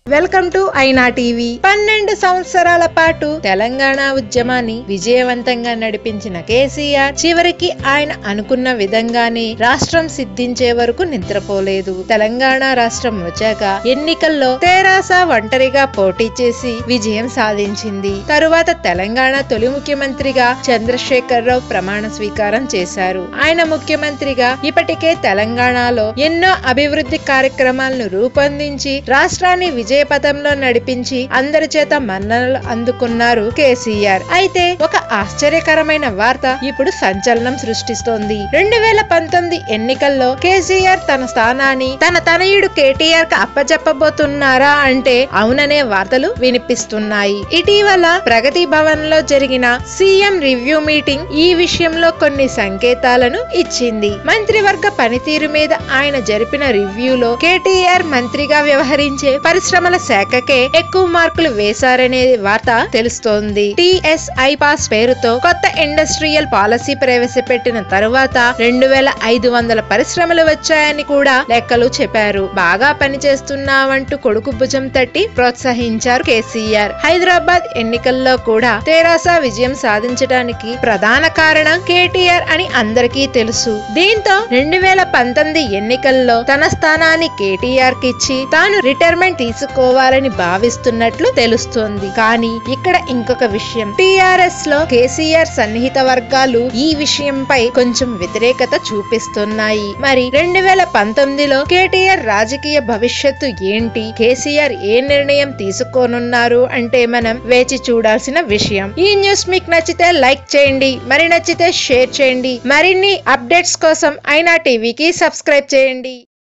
welcome to ఐనా TV పన్నెండు సంవత్సరాల పాటు తెలంగాణ ఉద్యమాన్ని విజయవంతంగా నడిపించిన కేసీఆర్ చివరికి ఆయన అనుకున్న విధంగానే రాష్ట్రం సిద్ధించే వరకు నిద్రపోలేదు తెలంగాణ రాష్ట్రం వచ్చాక ఎన్నికల్లో తెరాస ఒంటరిగా పోటీ చేసి విజయం సాధించింది తరువాత తెలంగాణ తొలి ముఖ్యమంత్రిగా చంద్రశేఖరరావు ప్రమాణ స్వీకారం చేశారు ఆయన ముఖ్యమంత్రిగా ఇప్పటికే తెలంగాణలో ఎన్నో అభివృద్ధి కార్యక్రమాలను రూపొందించి రాష్ట్రాన్ని విజయపథంలో నడిపించి అందరి చేత మన్ననలు అందుకున్నారు కేసీఆర్ అయితే ఒక ఆశ్చర్యకరమైన వార్త ఇప్పుడు సంచలనం సృష్టిస్తోంది రెండు వేల పంతొమ్మిది ఎన్నికల్లో కేసీఆర్ తన స్థానాన్ని తన తనయుడు కేటీఆర్ కు అప్పచెప్పబోతున్నారా అంటే అవుననే వార్తలు వినిపిస్తున్నాయి ఇటీవల ప్రగతి భవన్ లో జరిగిన సీఎం రివ్యూ మీటింగ్ ఈ విషయంలో కొన్ని సంకేతాలను ఇచ్చింది మంత్రివర్గ పనితీరు మీద ఆయన జరిపిన రివ్యూలో కేటీఆర్ మంత్రిగా వ్యవహరించే పరిశ్రమల శాఖకే ఎక్కువ మార్కులు వేశారనే వార్త తెలుస్తోంది టిఎస్ఐ పాస్ పేరుతో కొత్త ఇండస్ట్రియల్ పాలసీ ప్రవేశపెట్టిన తరువాత రెండు వేల ఐదు వందల పరిశ్రమలు వచ్చాయని కూడా లెక్కలు చెప్పారు బాగా పనిచేస్తున్నావంటూ కొడుకు భుజం తట్టి ప్రోత్సహించారు కేసీఆర్ హైదరాబాద్ ఎన్నికల్లో కూడా తెరాస విజయం సాధించడానికి ప్రధాన కారణం కేటీఆర్ అని అందరికీ తెలుసు దీంతో రెండు వేల పంతొమ్మిది ఎన్నికల్లో తన స్థానాన్ని కేటీఆర్ కి ఇచ్చి తాను రిటైర్మెంట్ తీసుకోవాలని భావిస్తున్నట్లు తెలుస్తోంది కానీ ఇక్కడ ఇంకొక విషయం టిఆర్ఎస్ లో కేసీఆర్ సన్నిహిత వర్గాలు ఈ విషయంపై కొంచెం వ్యతిరేకత చూపిస్తున్నాయి మరి రెండు వేల పంతొమ్మిదిలో కేటీఆర్ రాజకీయ భవిష్యత్తు ఏంటి కేసీఆర్ ఏ నిర్ణయం తీసుకోనున్నారు అంటే మనం వేచి చూడాల్సిన విషయం ఈ న్యూస్ మీకు నచ్చితే లైక్ చేయండి మరి నచ్చితే షేర్ చేయండి మరిన్ని అప్డేట్స్ కోసం ఐనా టీవీకి సబ్స్క్రైబ్ చేయండి